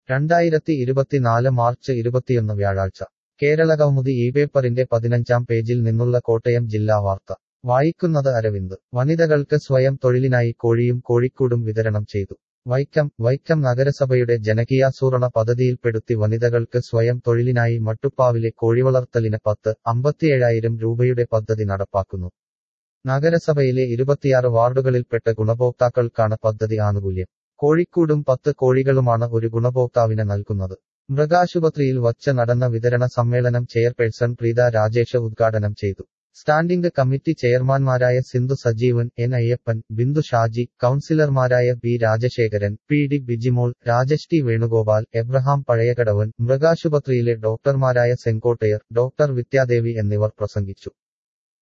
രണ്ടായിരത്തി ഇരുപത്തിനാല് മാർച്ച് ഇരുപത്തിയൊന്ന് വ്യാഴാഴ്ച കേരളകൗമുദി ഈ പേപ്പറിന്റെ പതിനഞ്ചാം പേജിൽ നിന്നുള്ള കോട്ടയം ജില്ലാ വാർത്ത വായിക്കുന്നത് അരവിന്ദ് വനിതകൾക്ക് സ്വയം തൊഴിലിനായി കോഴിയും കോഴിക്കൂടും വിതരണം ചെയ്തു വൈക്കം വൈക്കം നഗരസഭയുടെ ജനകീയാസൂരണ പദ്ധതിയിൽപ്പെടുത്തി വനിതകൾക്ക് സ്വയം തൊഴിലിനായി മട്ടുപ്പാവിലെ കോഴിവളർത്തലിന് പത്ത് അമ്പത്തിയേഴായിരം രൂപയുടെ പദ്ധതി നടപ്പാക്കുന്നു നഗരസഭയിലെ ഇരുപത്തിയാറ് വാർഡുകളിൽപ്പെട്ട ഗുണഭോക്താക്കൾക്കാണ് പദ്ധതി ആനുകൂല്യം കോഴിക്കൂടും പത്ത് കോഴികളുമാണ് ഒരു ഗുണഭോക്താവിന് നൽകുന്നത് മൃഗാശുപത്രിയിൽ വച്ച് നടന്ന വിതരണ സമ്മേളനം ചെയർപേഴ്സൺ പ്രീത രാജേഷ് ഉദ്ഘാടനം ചെയ്തു സ്റ്റാൻഡിംഗ് കമ്മിറ്റി ചെയർമാൻമാരായ സിന്ധു സജീവൻ എൻ അയ്യപ്പൻ ബിന്ദു ഷാജി കൌൺസിലർമാരായ B Rajasekharan P D Bijimol Rajesh T Venugopal Abraham Pazhayakadavan മൃഗാശുപത്രിയിലെ ഡോക്ടർമാരായ സെങ്കോട്ടയർ ഡോക്ടർ വിദ്യാദേവി എന്നിവർ പ്രസംഗിച്ചു